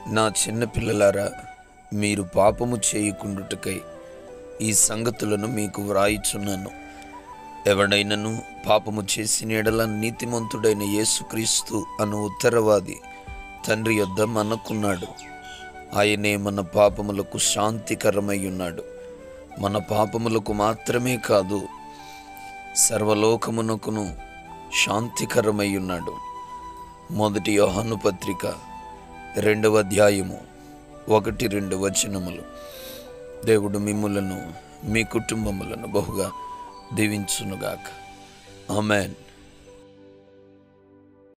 నా చిన్న పిల్లలారా మీరు పాపము చేయకుండుటకై ఈ సంగతులను మీకు వ్రాయిచున్నాను ఎవడైనను పాపము చేసిన ఎడల నీతిమంతుడైన యేసుక్రీస్తు అను ఉత్తరవాది తండ్రి యొద్ద మనకున్నాడు ఆయనే మన పాపములకు శాంతికరమై ఉన్నాడు మన పాపములకు మాత్రమే కాదు సర్వలోకమునకును శాంతికరమై ఉన్నాడు మొదటి యోహాను పత్రిక రెండవ అధ్యాయము ఒకటి రెండు వచనములు దేవుడు మిమ్ములను మీ కుటుంబములను బహుగా దీవించునుగాక ఆమెన్